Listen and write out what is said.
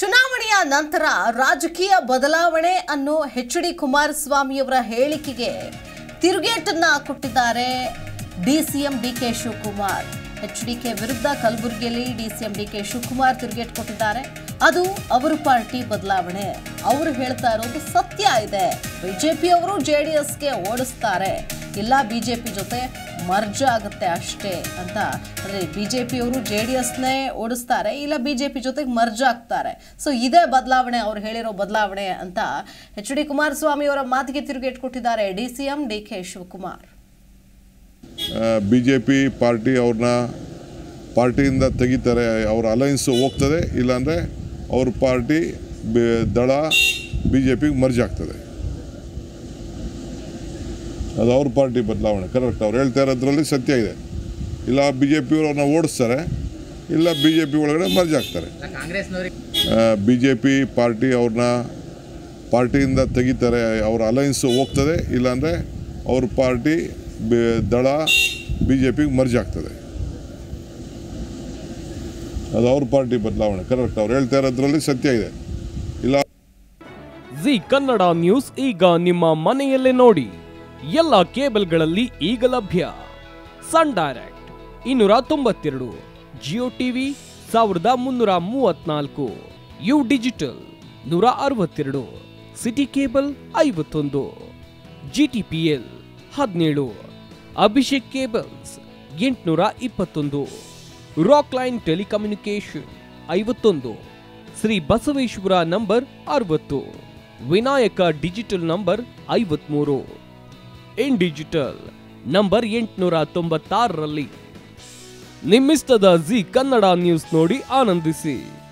ಚುನಾವಣೆಯ ನಂತರ ರಾಜಕೀಯ ಬದಲಾವಣೆ ಅನ್ನೋ ಎಚ್ ಡಿ ಕುಮಾರಸ್ವಾಮಿಯವರ ಹೇಳಿಕೆಗೆ ತಿರುಗೇಟನ್ನ ಕೊಟ್ಟಿದ್ದಾರೆ DCM D K Shivakumar H D K ವಿರುದ್ಧ ಕಲಬುರಗಿಯಲ್ಲಿ ಡಿಸಿಎಂ ಡಿ ಕೆ ಶಿವಕುಮಾರ್ ತಿರುಗೇಟ್ ಕೊಟ್ಟಿದ್ದಾರೆ ಅದು ಅವರ ಪಾರ್ಟಿ ಬದಲಾವಣೆ ಅವರು ಹೇಳ್ತಾ ಇರೋದು ಸತ್ಯ ಇದೆ ಬಿಜೆಪಿಯವರು ಜೆ ಡಿ ಎಸ್ಗೆ ಓಡಿಸ್ತಾರೆ ಇಲ್ಲ ಬಿಜೆಪಿ ಜೊತೆ ಮರ್ಜ್ ಆಗುತ್ತೆ ಅಷ್ಟೇ ಅಂತ ಅಂದರೆ ಬಿ ಜೆ ಪಿಯವರು ಜೆ ಡಿ ಎಸ್ನೇ ಓಡಿಸ್ತಾರೆ ಇಲ್ಲ ಬಿ ಜೆ ಪಿ ಜೊತೆಗೆ ಮರ್ಜ್ ಆಗ್ತಾರೆ ಸೊ ಇದೇ ಬದಲಾವಣೆ ಅವ್ರು ಹೇಳಿರೋ ಬದಲಾವಣೆ ಅಂತ ಎಚ್ ಡಿ ಕುಮಾರಸ್ವಾಮಿ ಅವರ ಮಾತಿಗೆ ತಿರುಗೇಟ್ ಕೊಟ್ಟಿದ್ದಾರೆ D C M D K Shivakumar B J P party ಅವ್ರನ್ನ ಪಾರ್ಟಿಯಿಂದ ತೆಗಿತಾರೆ ಅವ್ರ ಅಲೈನ್ಸ್ ಹೋಗ್ತದೆ ಇಲ್ಲಾಂದರೆ ಅವ್ರ ಪಾರ್ಟಿ ಬೆ- ದಳ ಬಿ ಜೆ ಪಿಗೆ ಮರ್ಜ್ ಆಗ್ತದೆ ಅದು ಅವ್ರ ಪಾರ್ಟಿ ಬದಲಾವಣೆ ಕರೆಕ್ಟ್ ಅವ್ರು ಹೇಳ್ತಾ ಇರೋದ್ರಲ್ಲಿ ಸತ್ಯ ಇದೆ ಇಲ್ಲ ಬಿ ಜೆ ಪಿಯವರು ಅವ್ರನ್ನ ಓಡಿಸ್ತಾರೆ ಇಲ್ಲ ಬಿ ಜೆ ಪಿ ಒಳಗಡೆ ಮರ್ಜ್ ಆಗ್ತಾರೆ ಕಾಂಗ್ರೆಸ್ನವ್ರಿಗೆ ಬಿ ಜೆ ಪಿ ಪಾರ್ಟಿ ಅವ್ರನ್ನ ಪಾರ್ಟಿಯಿಂದ ತೆಗಿತಾರೆ ಅವ್ರ ಅಲೈನ್ಸ್ ಹೋಗ್ತದೆ ಇಲ್ಲಾಂದರೆ ಅವ್ರ ಪಾರ್ಟಿ ಬೆ- ದಳ ಬಿ ಜೆ ಪಿಗೆ ಮರ್ಜ್ ಆಗ್ತದೆ ಅದು ಅವ್ರ ಪಾರ್ಟಿ ಬದಲಾವಣೆ ಕರೆಕ್ಟ್ ಅವ್ರು ಹೇಳ್ತಾ ಇರೋದ್ರಲ್ಲಿ ಸತ್ಯ ಇದೆ ಇಲ್ಲ ಜಿ ಕನ್ನಡ ನ್ಯೂಸ್ ಈಗ ನಿಮ್ಮ ಮನೆಯಲ್ಲೇ ನೋಡಿ ಎಲ್ಲ ಕೇಬಲ್ಗಳಲ್ಲಿ ಈಗ ಲಭ್ಯ ಸನ್ ಡೈರೆಕ್ಟ್ ಇನ್ನೂರ ತೊಂಬತ್ತೆರಡು ಜಿಯೋ ಟಿವಿ ಸಾವಿರದ ಮುನ್ನೂರ ಮೂವತ್ನಾಲ್ಕು ಯು ಡಿಜಿಟಲ್ ನೂರ ಅರವತ್ತೆರಡು ಸಿಟಿ ಕೇಬಲ್ ಐವತ್ತೊಂದು ಜಿ ಟಿ ಪಿ ಎಲ್ ಹದಿನೇಳು ಅಭಿಷೇಕ್ ಕೇಬಲ್ಸ್ ಎಂಟುನೂರ ಇಪ್ಪತ್ತೊಂದು ರಾಕ್ ಲೈನ್ ಟೆಲಿಕಮ್ಯುನಿಕೇಶನ್ ಐವತ್ತೊಂದು ಶ್ರೀ ಬಸವೇಶ್ವರ ನಂಬರ್ ಅರವತ್ತು ವಿನಾಯಕ ಡಿಜಿಟಲ್ ನಂಬರ್ ಐವತ್ಮೂರು ಇನ್ ಡಿಜಿಟಲ್ ನಂಬರ್ ಎಂಟುನೂರ ತೊಂಬತ್ತಾರರಲ್ಲಿ ನಿಮ್ಮಿಸ್ತದ ಜಿ ಕನ್ನಡ ನ್ಯೂಸ್ ನೋಡಿ ಆನಂದಿಸಿ